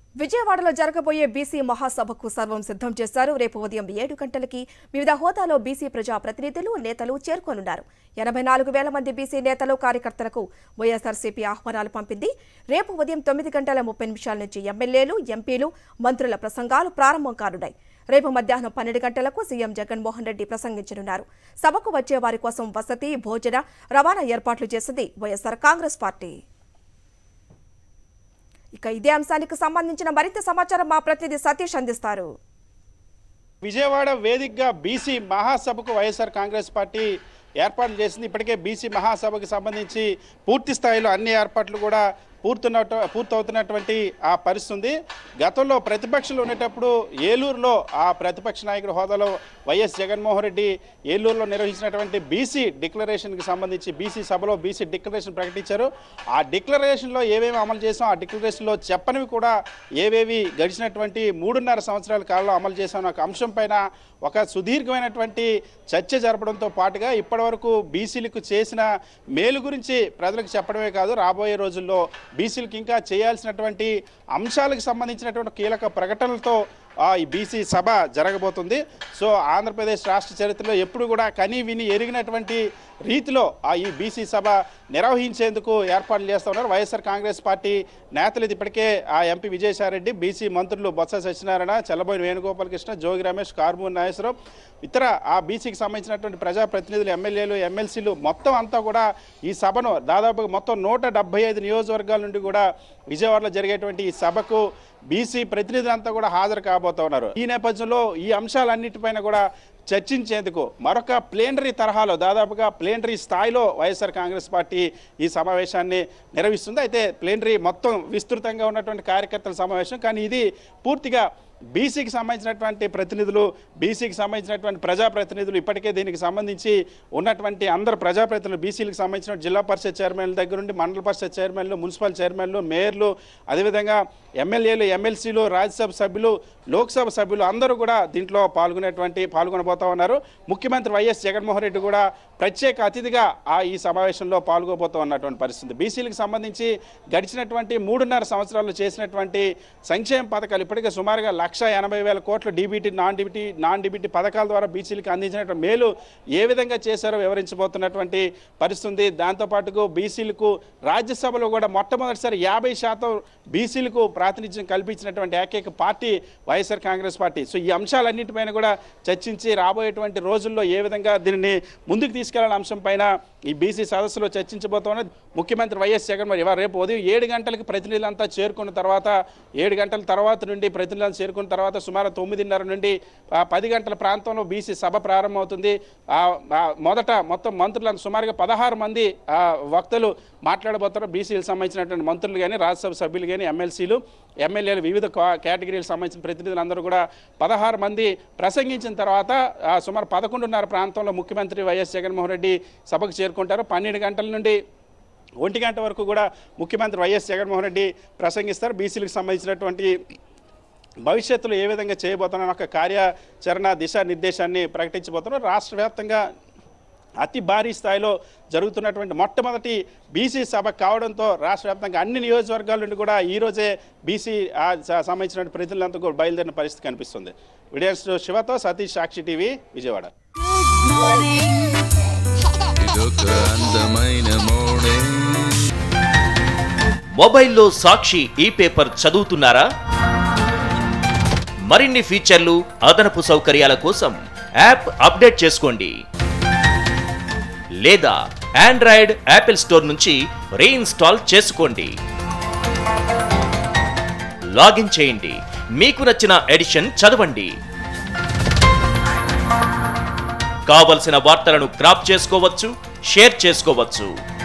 విజయవాడలో జరగబోయే బీసీ మహాసభకు సర్వం సిద్ధం చేశారు రేపు ఉదయం ఏడు గంటలకి వివిధ హోదాలో బీసీ ప్రజా ప్రతినిధులు నేతలు చేరుకోనున్నారు ఎనభై నాలుగు వేల మంది బీసీ నేతలు కార్యకర్తలకు వైఎస్ఆర్సీపీ ఆహ్వానాలు పంపింది రేపు ఉదయం తొమ్మిది గంటల ముప్పై నిమిషాల నుంచి ఎమ్మెల్యేలు ఎంపీలు మంత్రుల ప్రసంగాలు ప్రారంభం కానున్నాయి రేపు మధ్యాహ్నం పన్నెండు గంటలకు సీఎం జగన్మోహన్ రెడ్డి ప్రసంగించనున్నారు సభకు వచ్చే వారి కోసం వసతి భోజన రవాణా ఏర్పాట్లు చేసింది వైఎస్ఆర్ కాంగ్రెస్ పార్టీ ఇక ఇదే అంశానికి సంబంధించిన మరింత సమాచారం మా ప్రతినిధి సతీష్ అందిస్తారు విజయవాడ వేదికగా బీసీ మహాసభకు వైఎస్ఆర్ కాంగ్రెస్ పార్టీ ఏర్పాట్లు చేసింది ఇప్పటికే బీసీ మహాసభకు సంబంధించి పూర్తి స్థాయిలో అన్ని ఏర్పాట్లు కూడా పూర్తున్నట్టు పూర్తవుతున్నటువంటి ఆ పరిస్థితి ఉంది గతంలో ప్రతిపక్షంలో ఉండేటప్పుడు ఏలూరులో ఆ ప్రతిపక్ష నాయకుడి హోదాలో వైఎస్ జగన్మోహన్ రెడ్డి ఏలూరులో నిర్వహించినటువంటి బీసీ డిక్లరేషన్కి సంబంధించి బీసీ సభలో బీసీ డిక్లరేషన్ ప్రకటించారు ఆ డిక్లరేషన్లో ఏవేవి అమలు చేసాం ఆ డిక్లరేషన్లో చెప్పనివి కూడా ఏవేవి గడిచినటువంటి మూడున్నర సంవత్సరాల కాలంలో అమలు చేసాం ఒక అంశం పైన ఒక సుదీర్ఘమైనటువంటి చర్చ జరపడంతో పాటుగా ఇప్పటివరకు బీసీలకు చేసిన మేలు గురించి ప్రజలకు చెప్పడమే కాదు రాబోయే రోజుల్లో బీసీలకు ఇంకా చేయాల్సినటువంటి అంశాలకు సంబంధించినటువంటి కీలక ప్రకటనలతో ఆ, ఈ బీసీ సభ జరగబోతుంది సో ఆంధ్రప్రదేశ్ రాష్ట్ర చరిత్రలో ఎప్పుడు కూడా కని విని ఎరిగినటువంటి రీతిలో ఆ ఈ బీసీ సభ నిర్వహించేందుకు ఏర్పాట్లు చేస్తూ ఉన్నారు వైఎస్ఆర్ కాంగ్రెస్ పార్టీ నేతలు ఇది ఇప్పటికే ఆ ఎంపీ విజయసాయిరెడ్డి బీసీ మంత్రులు బొత్స సత్యనారాయణ చల్లబోయిన వేణుగోపాలకృష్ణ జోగి రమేష్ కార్మూర్ నాగేశ్వరరావు ఇతర ఆ బీసీకి సంబంధించినటువంటి ప్రజాప్రతినిధులు ఎమ్మెల్యేలు ఎమ్మెల్సీలు మొత్తం అంతా కూడా ఈ సభను దాదాపుగా మొత్తం నూట డెబ్బై ఐదు నియోజకవర్గాల నుండి కూడా విజయవాడలో జరిగేటువంటి ఈ సభకు బీసీ ప్రతినిధులంతా కూడా హాజరు కాబోతా ఉన్నారు ఈ నేపథ్యంలో ఈ అంశాలన్నిటిపైన కూడా చర్చించేందుకు మరొక ప్లేనరీ తరహాలో దాదాపుగా ప్లేనరీ స్థాయిలో వైఎస్ఆర్ కాంగ్రెస్ పార్టీ ఈ సమావేశాన్ని నిర్వహిస్తుంది అయితే ప్లేనరీ మొత్తం విస్తృతంగా ఉన్నటువంటి కార్యకర్తల సమావేశం కానీ ఇది పూర్తిగా బీసీకి సంబంధించినటువంటి ప్రతినిధులు బీసీకి సంబంధించినటువంటి ప్రజాప్రతినిధులు ఇప్పటికే దీనికి సంబంధించి ఉన్నటువంటి అందరు ప్రజాప్రతినిధులు బీసీలకు సంబంధించిన జిల్లా పరిషత్ చైర్మన్ల దగ్గర నుండి మండల పరిషత్ చైర్మన్లు మున్సిపల్ చైర్మన్లు మేయర్లు అదేవిధంగా ఎమ్మెల్యేలు ఎమ్మెల్సీలు రాజ్యసభ సభ్యులు లోక్సభ సభ్యులు అందరూ కూడా దీంట్లో పాల్గొనేటువంటి పాల్గొనబోతా ఉన్నారు ముఖ్యమంత్రి వైఎస్ జగన్మోహన్ రెడ్డి కూడా ప్రత్యేక అతిథిగా ఆ ఈ సమావేశంలో పాల్గొబోతూ ఉన్నటువంటి పరిస్థితి బీసీలకు సంబంధించి గడిచినటువంటి మూడున్నర సంవత్సరాలు చేసినటువంటి సంక్షేమ పథకాలు ఇప్పటికే సుమారుగా లక్ష ఎనభై వేల కోట్ల DBT non DBT non DBT పథకాల ద్వారా బీసీలకు అందించినటువంటి మేలు ఏ విధంగా చేశారో వివరించబోతున్నటువంటి పరిస్థితి ఉంది దాంతోపాటుకు బీసీలకు రాజ్యసభలో కూడా మొట్టమొదటిసారి యాభై శాతం బీసీలకు ప్రాతినిధ్యం కల్పించినటువంటి ఏకైక party YSR Congress party so ఈ అంశాలన్నింటిపైన కూడా చర్చించి రాబోయేటువంటి రోజుల్లో ఏ విధంగా దీనిని ముందుకు తీసుకెళ్లాల అంశం పైన ఈ బీసీ సదస్సులో చర్చించబోతున్నది ముఖ్యమంత్రి వైఎస్ జగన్మోహన్ ఇవాళ రేపు ఉదయం ఏడు గంటలకి ప్రతినిధులంతా చేరుకున్న తర్వాత ఏడు గంటల తర్వాత నుండి ప్రతినిధులను చేరుకున్న తర్వాత సుమారు తొమ్మిదిన్నర నుండి ఆ, పది గంటల ప్రాంతంలో బీసీ సభ ప్రారంభమవుతుంది ఆ, ఆ, మొదట మొత్తం మంత్రులను సుమారుగా పదహారు మంది ఆ, వక్తలు మాట్లాడబోతారు బీసీలకు సంబంధించినటువంటి మంత్రులు కానీ రాజ్యసభ సభ్యులు కానీ ఎమ్మెల్సీలు ఎమ్మెల్యేలు వివిధ కా- కేటగిరీలకు సంబంధించిన ప్రతినిధులందరూ కూడా పదహారు మంది ప్రసంగించిన తర్వాత ఆ, సుమారు పదకొండున్నర ప్రాంతంలో ముఖ్యమంత్రి వైఎస్ జగన్మోహన్ రెడ్డి సభకు చేరుకుంటారు పన్నెండు గంటల నుండి ఒంటి గంట వరకు కూడా ముఖ్యమంత్రి వైఎస్ జగన్మోహన్ రెడ్డి ప్రసంగిస్తారు బీసీలకు సంబంధించినటువంటి భవిష్యత్తులో ఏ విధంగా చేయబోతున్న ఒక కార్యాచరణ దిశానిర్దేశాన్ని ప్రకటించబోతున్నారు రాష్ట్ర వ్యాప్తంగా అతి భారీ స్థాయిలో జరుగుతున్నటువంటి మొట్టమొదటి బీసీ సభ కావడంతో రాష్ట్ర వ్యాప్తంగా అన్ని నియోజకవర్గాల నుండి కూడా ఈ రోజే బీసీ ఆ స- సంబంధించిన ప్రతినిధులంతా కూడా బయలుదేరిన పరిస్థితి కనిపిస్తుంది విడియన్స్ శివతో సతీష్ సాక్షి టీవీ విజయవాడ ఇదొక అందమైన మోడే మొబైల్లో సాక్షి ఈ పేపర్ చదువుతున్నారా మరిన్ని ఫీచర్లు అదనపు సౌకర్యాల కోసం యాప్ అప్డేట్ చేసుకోండి లేదా ఆండ్రాయిడ్ యాపిల్ స్టోర్ నుంచి రీఇన్స్టాల్ చేసుకోండి లాగిన్ చేయండి మీకు నచ్చిన ఎడిషన్ చదవండి కావలసిన వార్తలను క్రాప్ చేసుకోవచ్చు షేర్ చేసుకోవచ్చు